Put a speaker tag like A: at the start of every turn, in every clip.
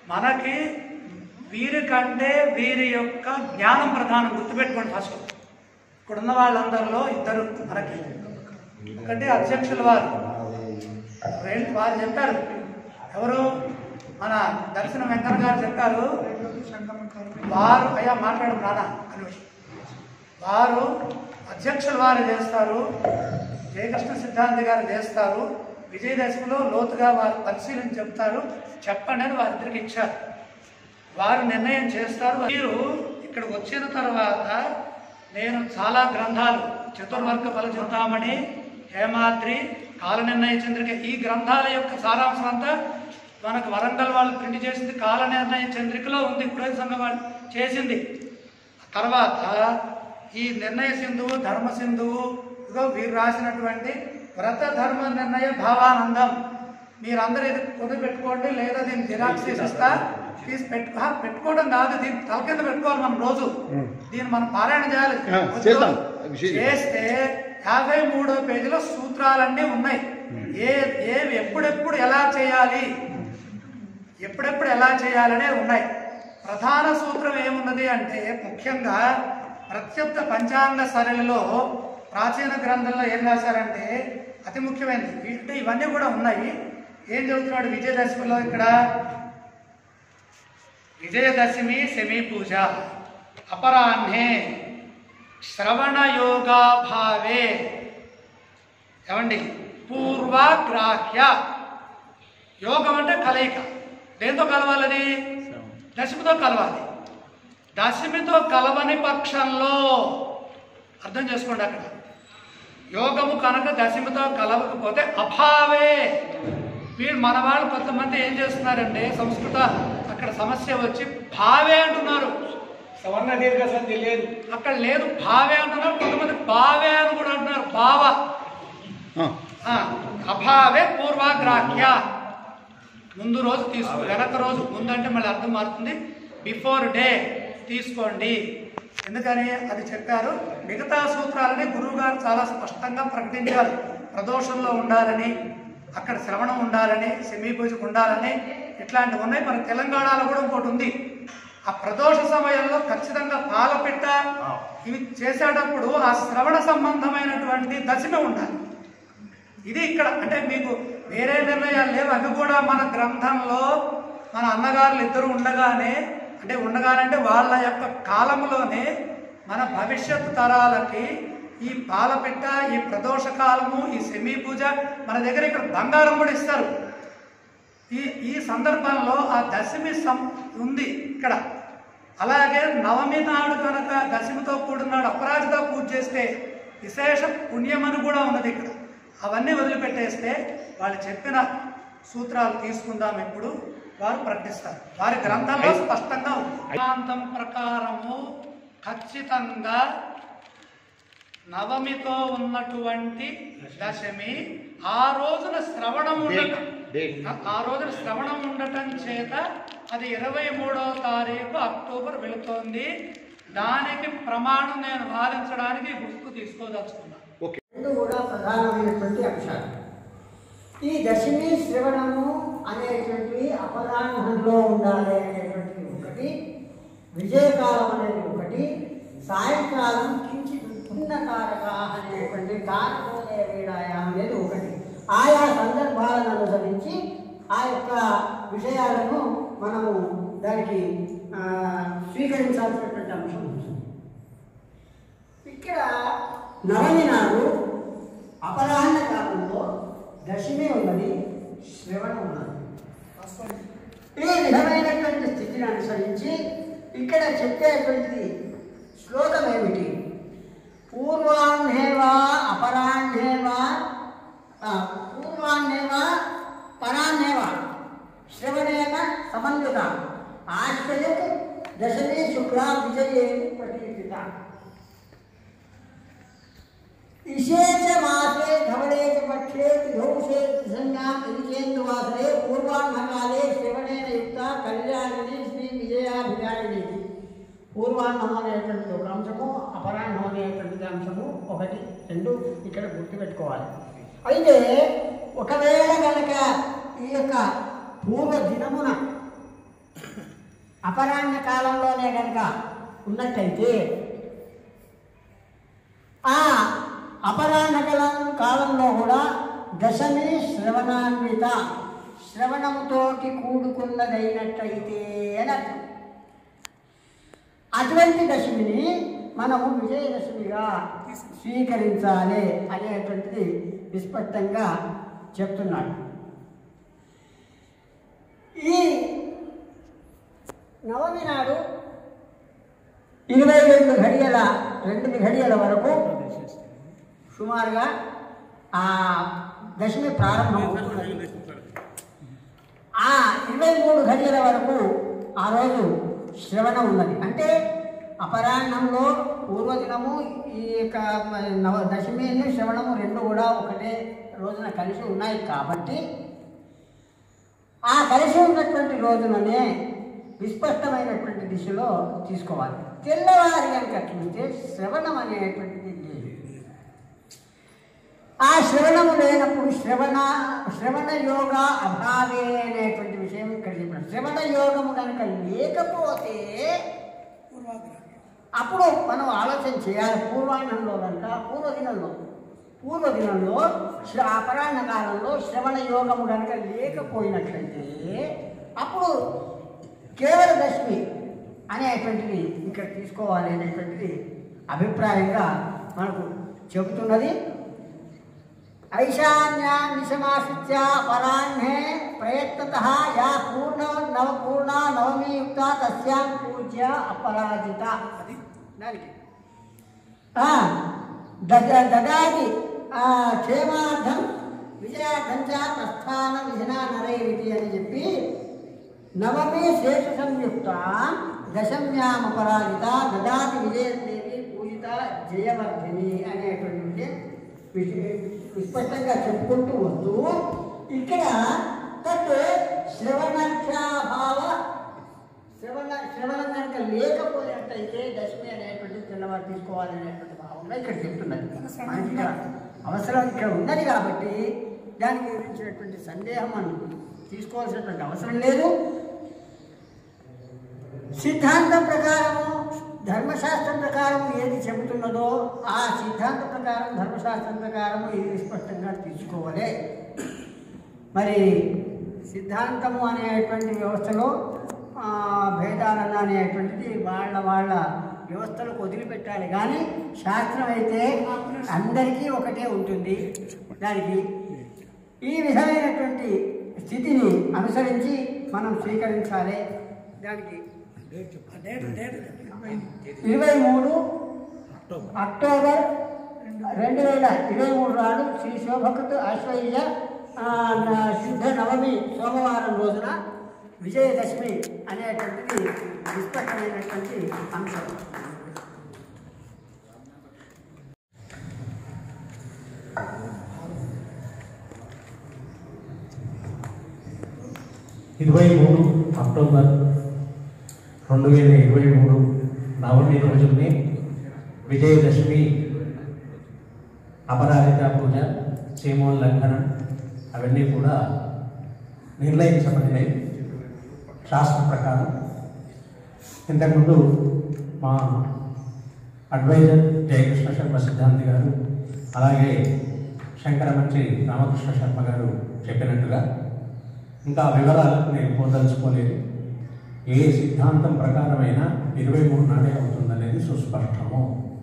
A: మనకి వీరి కంటే వీరి యొక్క జ్ఞానం ప్రధానం గుర్తుపెట్టుకోండి ఫస్ట్ ఇక్కడున్న వాళ్ళందరిలో ఇద్దరు మనకి ఒకటి అధ్యక్షుల వారు రెండు వారు చెప్పారు ఎవరు మన దర్శన వెంకన్న గారు చెప్పారు వారు అయ్యా మాట్లాడు నాన్న అని వారు అధ్యక్షుల వారు చేస్తారు జయకృష్ణ సిద్ధాంతి గారు చేస్తారు విజయదశమిలో లోతుగా వారు పరిశీలన చెప్తారు చెప్పండి అని వారిద్దరికి ఇచ్చారు వారు నిర్ణయం చేస్తారు మీరు ఇక్కడికి వచ్చిన తర్వాత నేను చాలా గ్రంథాలు చతుర్వర్గ ఫల చింతామణి హేమాద్రి కాల నిర్ణయ చంద్రిక ఈ గ్రంథాల యొక్క సారాంశం అంతా మనకు వరంగల్ వాళ్ళు ప్రింట్ చేసింది కాల నిర్ణయ చంద్రికలో ఉంది పురోహిత సంఘం వాళ్ళు చేసింది తర్వాత ఈ నిర్ణయ సింధువు ధర్మ సింధువు ఇదిగో వీరు రాసినటువంటి వ్రత ధర్మ నిర్ణయ భావానందం మీరందరూ ఇది కొని పెట్టుకోండి లేదా దీన్ని జిరాక్స్ చేసి ఇస్తా తీసి పెట్టు ఆ, పెట్టుకోవడం కాదు దీన్ని తల కింద పెట్టుకోవాలి మనం రోజు దీన్ని మనం పారాయణ చేయాలి
B: ఆ, చేద్దాం. విషయం.
A: చేస్తే యాభై మూడో పేజీలో సూత్రాలన్నీ ఉన్నాయి ఏ ఏ ఎప్పుడెప్పుడు ఎలా చేయాలి ఎప్పుడెప్పుడు ఎలా చేయాలనే ఉన్నాయి ప్రధాన సూత్రం ఏమున్నది అంటే ముఖ్యంగా ప్రత్యప్త పంచాంగ సరళిలో ప్రాచీన గ్రంథంలో ఏం రాశారంటే అతి ముఖ్యమైనది వీటి ఇవన్నీ కూడా ఉన్నాయి ఏం చెబుతున్నాడు విజయదశమిలో ఇక్కడ విజయదశమి శమీ పూజ అపరాహ్నే శ్రవణ యోగాభావే ఏమండి పూర్వాగ్రాహ్య యోగం అంటే కలయిక దేంతో కలవాలని దశమితో కలవాలి దశమితో కలవని పక్షంలో అర్థం చేసుకోండి అక్కడ యోగము కనుక దశమితో కలవకపోతే అభావే వీళ్ళు మన వాళ్ళు కొంతమంది ఏం చేస్తున్నారంటే సంస్కృత అక్కడ సమస్య వచ్చి భావే అంటున్నారు
C: సవర్ణ దీర్ఘ సంధి లేదు
A: అక్కడ లేదు భావే అంటున్నారు కొంతమంది భావే అని కూడా అంటున్నారు భావ
B: ఆ,
A: ఆ, అభావే పూర్వాగ్రాహ్య ముందు రోజు తీసుకో వెనక రోజు ముందంటే మళ్ళీ అర్థం మారుతుంది బిఫోర్ డే తీసుకోండి ఎందుకని అది చెప్పారు మిగతా సూత్రాలని గురువు గారు చాలా స్పష్టంగా ప్రకటించారు ప్రదోషంలో ఉండాలని అక్కడ శ్రవణం ఉండాలని సెమీ పూజకు ఉండాలని ఇట్లాంటివి ఉన్నాయి మన తెలంగాణలో కూడా ఇంకోటి ఉంది ఆ ప్రదోష సమయంలో ఖచ్చితంగా పాలపిట్ట ఇవి చేసేటప్పుడు ఆ శ్రవణ సంబంధమైనటువంటి దశమే ఉండాలి ఇది ఇక్కడ అంటే మీకు వేరే నిర్ణయాలు లేవు అవి కూడా మన గ్రంథంలో మన అన్నగారులు ఇద్దరు ఉండగానే అంటే ఉండగానంటే వాళ్ళ యొక్క కాలంలోనే మన భవిష్యత్ తరాలకి ఈ పాలపిట్ట ఈ ప్రదోష కాలము ఈ సెమీ పూజ మన దగ్గర ఇక్కడ బంగారం కూడా ఇస్తారు ఈ ఈ సందర్భంలో ఆ దశమి సం ఉంది ఇక్కడ అలాగే నవమి నాడు కనుక దశమితో కూడినాడు అపరాజిత పూజ చేస్తే విశేష పుణ్యమని కూడా ఉన్నది ఇక్కడ అవన్నీ వదిలిపెట్టేస్తే వాళ్ళు చెప్పిన సూత్రాలు తీసుకుందాం ఇప్పుడు వారు ప్రకటిస్తారు వారి గ్రంథంలో స్పష్టంగా ఉంది వేదాంతం ప్రకారము ఖచ్చితంగా నవమితో ఉన్నటువంటి దశమి ఆ రోజున శ్రవణం ఉండటం
B: Date.
A: ఆ రోజున శ్రవణం ఉండటం చేత అది ఇరవై మూడవ తారీఖు అక్టోబర్ వెళుతోంది దానికి ప్రమాణం నేను వాదించడానికి ఈ పుస్తకం తీసుకోదలుచుకున్నాను
D: రెండు కూడా ప్రధానమైనటువంటి అంశాలు ఈ దశమి శ్రవణము అనేటువంటివి అపరాహ్నంలో ఉండాలి అనేటువంటిది ఒకటి విజయకాలం అనేది ఒకటి సాయంకాలం కించిత్ పుణ్యకారక అనేటువంటి కారకోదయ వీడాయ అనేది ఒకటి ఆయా సందర్భాలను అనుసరించి ఆ యొక్క విషయాలను మనము దానికి ఆ, స్వీకరించాల్సినటువంటి అంశం ఉంటుంది ఇక్కడ నవమి నాడు అపరాహ్న కాలంలో దశమి ఉన్నది శ్రవణం ఉన్నది ఈ విధమైనటువంటి స్థితిని అనుసరించి ఇక్కడ చెప్పేటువంటిది శ్లోకం ఏమిటి పూర్వాహ్నేవా అపరాహ్నేవా ఆ, పూర్వాహ్నేవా పరాహ్నేవా శ్రవణేన సమన్విత ఆశ్రయత్ దశమి శుక్లా విజయే ప్రకీర్తిత విశేష మాసే ధవళే చ పక్షే త్రిధౌషే త్రిసంజ్ఞాం ఇరిచేందువాసరే పూర్వాహ్నకాలే శ్రవణేన యుక్త కళ్యాణిని శ్రీ విజయాభిరాణిని పూర్వాహ్నం అనేటువంటి ఒక అంశము అపరాహ్నం అనేటువంటి అంశము ఒకటి రెండు ఇక్కడ గుర్తుపెట్టుకోవాలి అయితే ఒకవేళ కనుక ఈ యొక్క పూర్వ దినమున అపరాహ్న కాలంలోనే కనుక ఉన్నట్టయితే ఆ అపరాహ్న కాలం కాలంలో కూడా దశమి శ్రవణాన్విత శ్రవణముతోటి కూడుకున్నదైనట్టయితే అని అర్థం అటువంటి దశమిని మనము విజయదశమిగా స్వీకరించాలి అనేటువంటిది విస్పష్టంగా చెప్తున్నాడు ఈ నవమి నాడు ఇరవై రెండు ఘడియల రెండు ఘడియల వరకు సుమారుగా ఆ దశమి ప్రారంభమవుతున్నది ఆ ఇరవై మూడు గంటల వరకు ఆ రోజు శ్రవణం ఉన్నది అంటే అపరాహ్నంలో పూర్వదినము ఈ యొక్క నవ దశమి శ్రవణము రెండు కూడా ఒకటే రోజున కలిసి ఉన్నాయి కాబట్టి ఆ కలిసి ఉన్నటువంటి రోజుననే విస్పష్టమైనటువంటి దిశలో తీసుకోవాలి తెల్లవారి కనుక చూస్తే శ్రవణం అనేటువంటిది లేదు ఆ శ్రవణము లేనప్పుడు శ్రవణ శ్రవణ యోగ అభావే అనేటువంటి విషయం ఇక్కడ చెప్పారు శ్రవణ యోగము కనుక లేకపోతే అప్పుడు మనం ఆలోచన చేయాలి పూర్వాహ్నంలో కనుక పూర్వదినంలో పూర్వదినంలో శ్ర- అపరాహ్న కాలంలో శ్రవణ యోగము కనుక లేకపోయినట్లయితే అప్పుడు కేవల దశమి అనేటువంటిది ఇక్కడ తీసుకోవాలి అనేటువంటిది అభిప్రాయంగా మనకు చెబుతున్నది ఐశాన్యాన్నిశమాశ్రిత్య పరాహ్నే ప్రయత్నత యా పూర్ణ నవపూర్ణ నవమీయుక్త తస్యాం పూజ్య అపరాజిత అది దానికి ఆ, దద దదాతి ఆ, క్షేమార్థం విజయార్థం చ ప్రస్థాన విధినా నరైవితి అని చెప్పి నవమి శేష సంయుక్త దశమ్యాం అపరాజిత దదాతి విజయదేవి పూజిత జయవర్ధిని అనేటువంటి విషయం విష- విస్పష్టంగా చెప్పుకుంటూ వస్తూ ఇక్కడ తట్ శ్రవణాభావ శ్రవణ శ్రవణం కనుక లేకపోయినట్టయితే దశమి అనేటువంటి తెల్లవారు తీసుకోవాలి అనేటువంటి భావంలో ఇక్కడ చెప్తున్నది మనకి ఇక్కడ అవసరం ఇక్కడ ఉన్నది కాబట్టి దానికి గురించినటువంటి సందేహం మనం తీసుకోవాల్సినటువంటి అవసరం లేదు సిద్ధాంతం ప్రకారము ధర్మశాస్త్రం ప్రకారం ఏది చెబుతున్నదో ఆ సిద్ధాంత ప్రకారం ధర్మశాస్త్రం ప్రకారము ఇది స్పష్టంగా తీసుకోవాలి మరి సిద్ధాంతము అనేటువంటి వ్యవస్థలో ఆ, భేదాలను అనేటువంటిది వాళ్ళ వాళ్ళ వ్యవస్థలకు వదిలిపెట్టాలి కానీ శాస్త్రం అయితే అందరికీ ఒకటే ఉంటుంది దానికి ఈ విధమైనటువంటి స్థితిని అనుసరించి మనం స్వీకరించాలి దానికి ఇరవై మూడు అక్టోబర్ రెండు వేల ఇరవై మూడు నాడు శ్రీ శోభకత్ ఆశ్వయ్య ఆ, న- శుద్ధ నవమి సోమవారం రోజున విజయదశమి అనేటువంటిది విస్పష్టమైనటువంటి అంశం
E: ఇరవై మూడు అక్టోబర్ రెండు వేల ఇరవై మూడు నవమి రోజుని విజయదశమి అపరాజిత పూజ క్షేమోల్లంఘన అవన్నీ కూడా నిర్ణయించబడినాయి శాస్త్ర ప్రకారం ఇంతకుముందు మా అడ్వైజర్ జయకృష్ణ శర్మ సిద్ధాంతి గారు అలాగే శంకరమంచి రామకృష్ణ శర్మ గారు చెప్పినట్టుగా ఇంకా ఆ వివరాలకు నేను పోదలుచుకోలేదు ఏ సిద్ధాంతం ప్రకారమైనా ఇరవై మూడు నాడే అవుతుందనేది సుస్పష్టము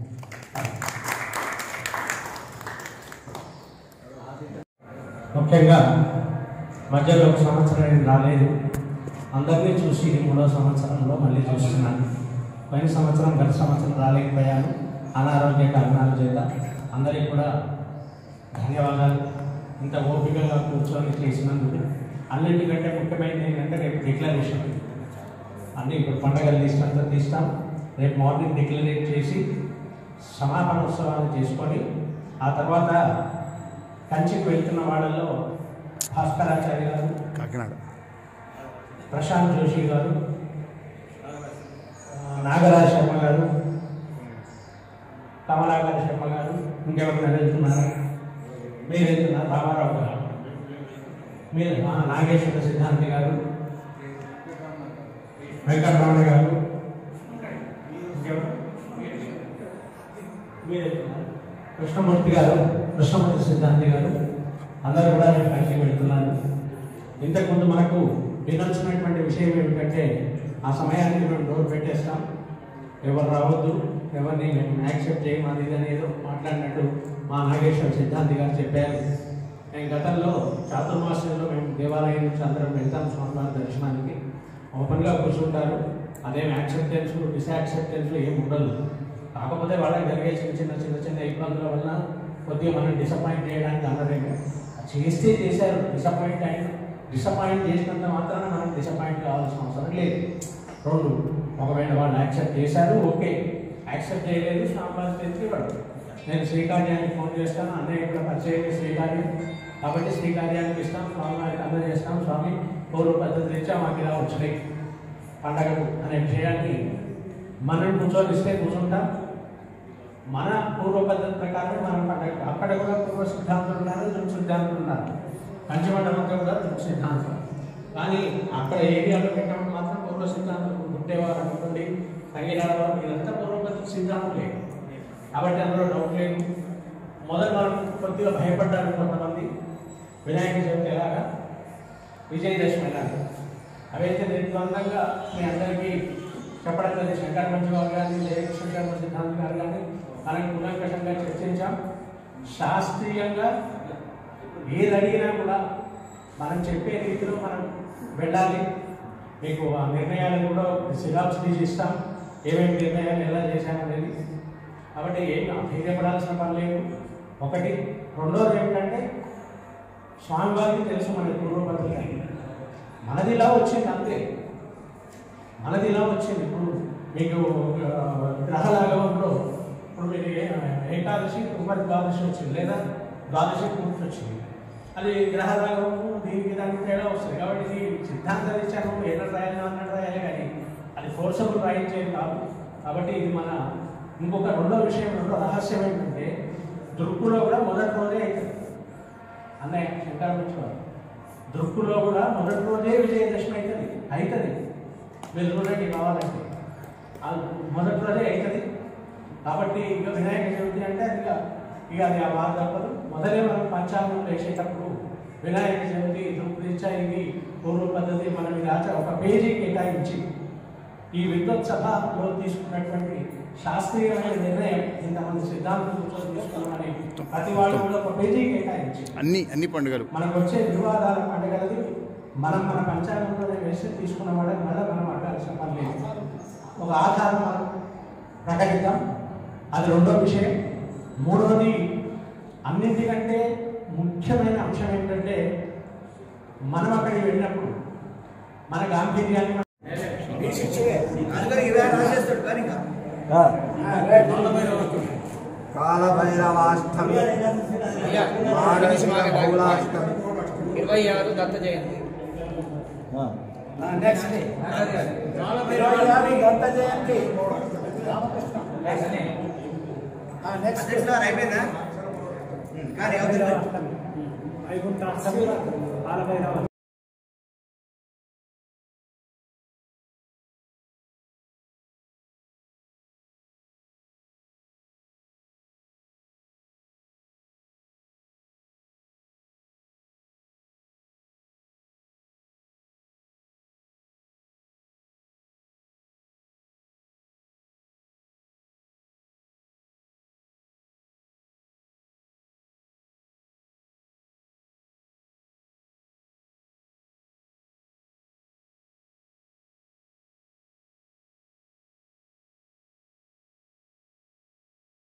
E: ముఖ్యంగా మధ్యలో ఒక సంవత్సరం నేను రాలేదు అందరినీ చూసి ఇది మూడో సంవత్సరంలో మళ్ళీ చూస్తున్నాను పోయిన సంవత్సరం గత సంవత్సరం రాలేకపోయాను అనారోగ్య కారణాల చేత అందరికీ కూడా ధన్యవాదాలు ఇంత ఓపికగా కూర్చొని చేసినందుకు అన్నింటికంటే ముఖ్యమైనది ఏంటంటే రేపు డిక్లరేషన్ అన్నీ ఇప్పుడు పండగల లిస్ట్ అంతా తీస్తాం రేపు మార్నింగ్ డిక్లరేట్ చేసి సమాపన ఉత్సవాలు చేసుకొని ఆ తర్వాత కంచికి వెళ్తున్న వాళ్ళలో భాస్కరాచార్య గారు
B: కాకినాడ
E: ప్రశాంత్ జోషి గారు ఆ, నాగరాజ్ శర్మ గారు కమలాకర్ శర్మ గారు ఇంకెవరైనా వెళ్తున్నారు మీరు వెళ్తున్నారు రామారావు గారు మీరు ఆ, నాగేశ్వర సిద్ధాంతి గారు వెంకటరమణ గారు ఇంకెవరు? మీరే కృష్ణమూర్తి గారు కృష్ణమూర్తి సిద్ధాంతి గారు అందరూ కూడా నేను పైకి వెళ్తున్నాను ఇంతకుముందు మనకు వినొచ్చినటువంటి విషయం ఏమిటంటే ఆ సమయానికి మేము డోర్ పెట్టేస్తాం ఎవరు రావద్దు ఎవరిని మేము యాక్సెప్ట్ చేయం అది ఇది అని ఏదో మాట్లాడినట్టు మా నాగేశ్వర సిద్ధాంతి గారు చెప్పారు మేము గతంలో చాతుర్మాసంలో మేము దేవాలయం నుంచి అందరం వెళ్తాం స్వామివారి దర్శనానికి ఓపెన్గా కూర్చుంటారు అదేం యాక్సెప్టెన్స్ డిస్యాక్సెప్టెన్స్ ఏం ఉండదు కాకపోతే వాళ్ళకి జరిగే చిన్న చిన్న చిన్న చిన్న ఇబ్బందుల వల్ల కొద్దిగా మనం డిసప్పాయింట్ చేయడానికి అన్నదేమో చేస్తే చేశారు డిసప్పాయింట్ అయిన డిసప్పాయింట్ చేసినంత మాత్రాన మనం డిసప్పాయింట్ కావాల్సిన అవసరం లేదు రెండు ఒకవేళ వాళ్ళు యాక్సెప్ట్ చేశారు ఓకే యాక్సెప్ట్ చేయలేదు స్వామివారి చేతికి ఇవ్వడు నేను శ్రీకార్యానికి ఫోన్ చేస్తాను అన్నయ్య కూడా పరిచయం శ్రీకార్యం కాబట్టి శ్రీకార్యానికి ఇస్తాం స్వామివారికి అందజేస్తాం స్వామి పూర్వ పద్ధతి రీత్యా మాకు ఇలా వచ్చినాయి పండగలు అనే విషయాన్ని మనం కూర్చొనిస్తే కూర్చుంటాం మన పూర్వ పద్ధతి ప్రకారం మనం పండగ అక్కడ కూడా పూర్వ సిద్ధాంతులు ఉన్నారు దుర్గ సిద్ధాంతులు ఉన్నారు పంచమండలంలో కూడా దుర్గ సిద్ధాంతం కానీ అక్కడ ఏరియాలో పెట్టినప్పుడు మాత్రం పూర్వ సిద్ధాంతులు పుట్టేవారు అనుకోండి తగినవారు ఇదంతా పూర్వ పద్ధతి సిద్ధాంతులే కాబట్టి అందులో డౌట్ లేదు మొదట వాళ్ళు కొద్దిగా భయపడ్డారు కొంతమంది వినాయక చవితి ఎలాగా విజయదశమి ఎలాగా అవైతే నిర్బంధంగా మీ అందరికీ చెప్పడం జరిగింది శంకర మంచివారు కానీ జయకృష్ణ శర్మ సిద్ధాంత్ గారు కానీ మనం కూలంకషంగా చర్చించాం శాస్త్రీయంగా ఏది అడిగినా కూడా మనం చెప్పే రీతిలో మనం వెళ్ళాలి మీకు ఆ నిర్ణయాలు కూడా సిలాబ్స్ తీసి ఇస్తాం ఏమేమి నిర్ణయాలు ఎలా చేశామనేది కాబట్టి ఏం అధైర్యపడాల్సిన పని లేదు ఒకటి రెండోది ఏమిటంటే స్వామివారికి తెలుసు మన పూర్వ పద్ధతి మనది ఇలా వచ్చింది అంతే మనది ఇలా వచ్చింది ఇప్పుడు మీకు ఆ, గ్రహలాగంలో ఇప్పుడు మీకు ఏ- ఏకాదశి ఉపరి ద్వాదశి వచ్చింది లేదా ద్వాదశి పూర్తి వచ్చింది అది గ్రహలాగం దీనికి దానికి తేడా వస్తుంది కాబట్టి ఇది సిద్ధాంత రీత్యా నువ్వు ఎక్కడ రాయాలి అన్నట్టు రాయాలి కానీ అది ఫోర్సబుల్ రాయించేది కాదు కాబట్టి ఇది మన ఇంకొక రెండో విషయం రెండో రహస్యం ఏంటంటే దుర్గులో కూడా మొదటి రోజే అవుతుంది అన్నయ్య శంకర మంచివారు దృక్కులో కూడా మొదటి రోజే విజయదశమి అవుతుంది అవుతుంది మీరు చూడండి కావాలంటే ఆ మొదటి రోజే అవుతుంది కాబట్టి ఇక వినాయక చవితి అంటే అది ఇక ఇక అది ఆ బాధ తప్పదు మొదలే మనం పంచాంగం వేసేటప్పుడు వినాయక చవితి దృక్రీత్యా ఇది పూర్వ పద్ధతి మనం ఇది ఆచ ఒక పేజీ కేటాయించి ఈ విద్వత్ సభలో తీసుకున్నటువంటి శాస్త్రీయమైన నిర్ణయం ఇంతమంది సిద్ధాంతం కూర్చొని తీసుకున్నామని ప్రతి వాళ్ళు కూడా ఒక పేజీ కేటాయించి
B: అన్ని అన్ని పండుగలు
E: మనకు వచ్చే వివాదాల పండుగలది మనం మన పంచాంగంలోనే వేసి తీసుకున్న వాళ్ళకి మళ్ళీ మనం అడగాల్సిన పని లేదు ఒక ఆధారం మనం ప్రకటిద్దాం అది రెండో విషయం మూడోది అన్నింటికంటే ముఖ్యమైన అంశం ఏంటంటే మనం అక్కడికి వెళ్ళినప్పుడు మన గాంభీర్యాన్ని
F: కాలభైరవాష్టమి మాడవిక బహుళాష్టమి
C: ఇరవై ఆరు దత్త జయంతి
F: నెక్స్ట్
C: ఇరవై ఆరు దత్త జయంతి
F: నెక్స్ట్ అయిపోయిందా కానీ
C: వైకుంఠాష్టమి బాలభైరవ